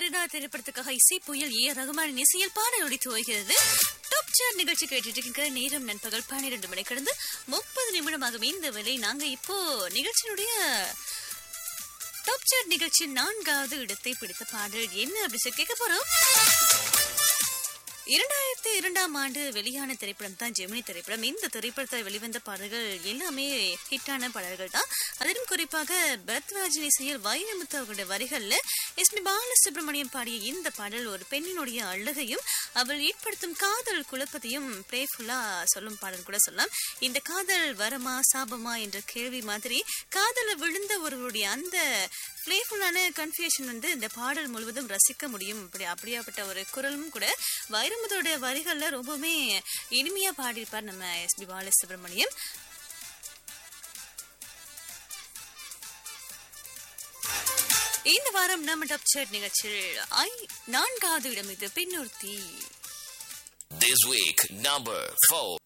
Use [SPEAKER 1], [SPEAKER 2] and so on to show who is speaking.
[SPEAKER 1] இரண்டா திரைப்படத்துக்காக இசை புயல் ஏ ரகுமானின் இசையில் பாடல் ஒடித்து வருகிறது டாப் சார் நிகழ்ச்சி கேட்டுட்டு இருக்கீங்க நேரம் நண்பகல் பன்னிரண்டு மணி கடந்து முப்பது நிமிடமாகும் இந்த வேலை நாங்க இப்போ நிகழ்ச்சியினுடைய டாப் சார் நிகழ்ச்சி நான்காவது இடத்தை பிடித்த பாடல் என்ன அப்படி சொல்லி கேட்க போறோம் இரண்டாயிரத்தி இரண்டாம் ஆண்டு வெளியான திரைப்படம் தான் ஜெமினி திரைப்படம் இந்த திரைப்படத்தில் வெளிவந்த பாடல்கள் எல்லாமே ஹிட்டான பாடல்கள் தான் அதிலும் குறிப்பாக பரத்ராஜின் இசையில் வைரமுத்து அவர்களுடைய வரிகள்ல எஸ் பி பாலசுப்ரமணியம் பாடிய இந்த பாடல் ஒரு பெண்ணினுடைய அழகையும் அவள் ஏற்படுத்தும் காதல் குழப்பத்தையும் பிளேஃபுல்லா சொல்லும் பாடல் கூட சொல்லலாம் இந்த காதல் வரமா சாபமா என்ற கேள்வி மாதிரி காதல விழுந்த ஒருவருடைய அந்த பிளேஃபுல்லான கன்ஃபியூஷன் வந்து இந்த பாடல் முழுவதும் ரசிக்க முடியும் அப்படி அப்படியாப்பட்ட ஒரு குரலும் கூட வைரமுத்தோட வரிகள்ல ரொம்பவுமே இனிமையா பாடியிருப்பார் நம்ம எஸ் பி பாலசுப்ரமணியம் இந்த வாரம் நம்ம டாப் சாட் நிகழ்ச்சியில் ஐ நான்காவது இடம் இது பெண்ணொருத்தி
[SPEAKER 2] This week, number four.